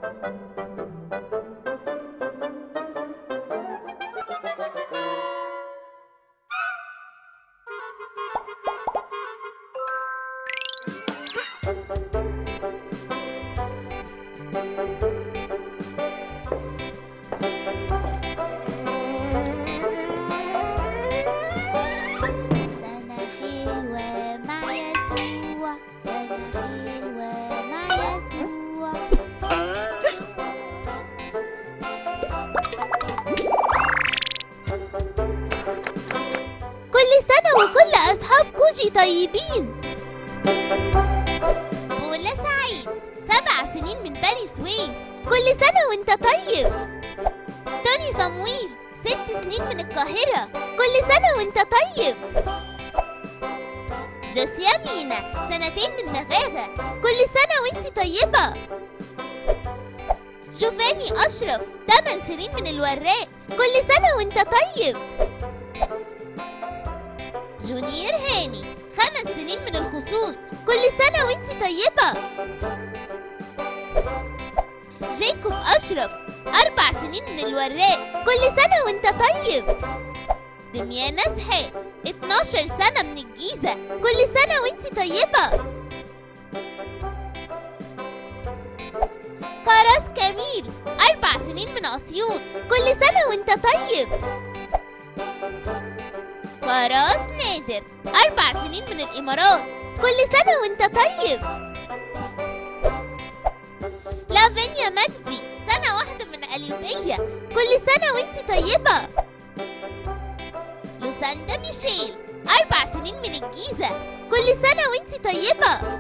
سنة حلوة مع يسوع سنة حلوة مع يسوع كل سنة وكل أصحاب كوجي طيبين بولا سعيد سبع سنين من بني سويف كل سنة وانت طيب توني صمويل ست سنين من القاهرة كل سنة وانت طيب جوسيا مينا سنتين من مغاغة كل سنة وانت طيبة شوفاني أشرف 8 سنين من الوراق كل سنة وانت طيب جونيور هاني خمس سنين من الخصوص كل سنة وانت طيبة جيكوب أشرف أربع سنين من الوراق كل سنة وانت طيب دميانة اسحاق 12 سنة من الجيزة كل سنة وانت طيبة كراس كميل أربع سنين من أسيوط كل سنة وانت طيب كراس نادر أربع سنين من الإمارات كل سنة وانت طيب لافينيا مجدي سنة واحدة من قليوبية كل سنة وانت طيبة لوساندا ميشيل أربع سنين من الجيزة كل سنة وانت طيبة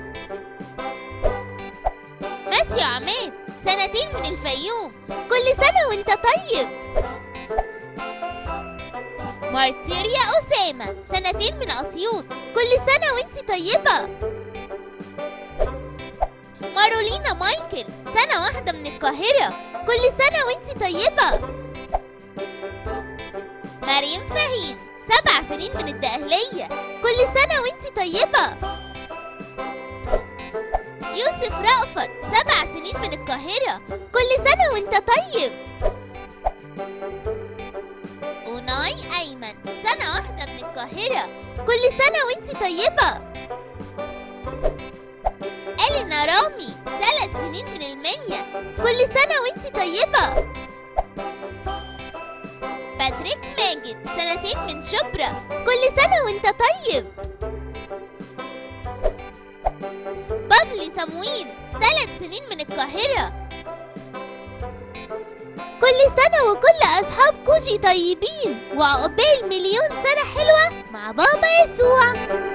ماسيو عماد سنتين من الفيوم كل سنة وانت طيب مارتيريا أسامة سنتين من أسيوط كل سنة وانت طيبة مارولينا مايكل سنة واحدة من القاهرة كل سنة وانت طيبة مريم فهيم سبع سنين من الدقهلية كل سنة وانت طيبة يوسف رأفت سبع سنين من القاهرة كل سنة وانت طيب أوناي أيمن سنة واحدة من القاهرة كل سنة وانت طيبة إلينا رامي ثلاث سنين من المنيا كل سنة وانت طيبة باتريك ماجد سنتين من شبرا كل سنة وانت طيب بافلي صمويل ثلاث سنين من القاهرة كل سنة وكل أصحاب كوجي طيبين وعقبال مليون سنة حلوة مع بابا يسوع